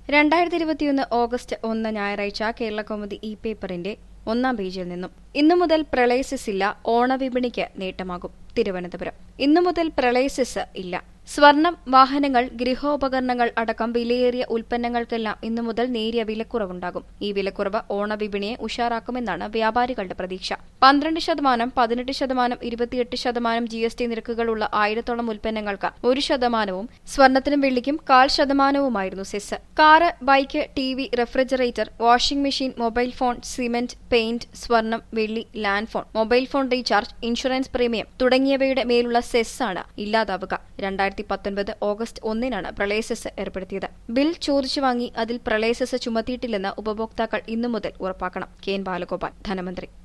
രണ്ടായിരത്തി ഇരുപത്തിയൊന്ന് ഓഗസ്റ്റ് ഒന്ന് ഞായറാഴ്ച കേരള കൗമുദി ഇ പേപ്പറിന്റെ ഒന്നാം പേജിൽ നിന്നും ഇന്നു മുതൽ പ്രളയസിസ് ഇല്ല ഓണവിപണിക്ക് നേട്ടമാകും തിരുവനന്തപുരം ഇന്നു മുതൽ പ്രളയസിസ് ഇല്ല സ്വർണം വാഹനങ്ങൾ ഗൃഹോപകരണങ്ങൾ അടക്കം വിലയേറിയ ഉൽപ്പന്നങ്ങൾക്കെല്ലാം ഇന്നു മുതൽ നേരിയ വിലക്കുറവുണ്ടാകും ഈ വിലക്കുറവ് ഓണവിപണിയെ ഉഷാറാക്കുമെന്നാണ് വ്യാപാരികളുടെ പ്രതീക്ഷ പന്ത്രണ്ട് ശതമാനം പതിനെട്ട് ശതമാനം ഇരുപത്തിയെട്ട് ശതമാനം ജി എസ് ടി നിരക്കുകളുള്ള ആയിരത്തോളം ഉൽപ്പന്നങ്ങൾക്ക് ഒരു ശതമാനവും സ്വർണത്തിനും വെള്ളിക്കും കാൽ ശതമാനവുമായിരുന്നു cess car bike T V refrigerator washing machine mobile phone cement paint സ്വർണം വെള്ളി land phone mobile phone recharge insurance premium തുടങ്ങിയവയുടെ മേലുള്ള സെസ്സാണ് ഇല്ലാതാവുക രണ്ടായിരത്തി പത്തൊൻപത് ഓഗസ്റ്റ് ഒന്നിനാണ് പ്രളയസെസ് ഏർപ്പെടുത്തിയത് ബിൽ ചോദിച്ചു വാങ്ങി അതിൽ പ്രളയസെസ് ചുമത്തിയിട്ടില്ലെന്ന് ഉപഭോക്താക്കൾ ഇന്നു മുതൽ ഉറപ്പാക്കണം കെ എൻ ബാലഗോപാൽ ധനമന്ത്രി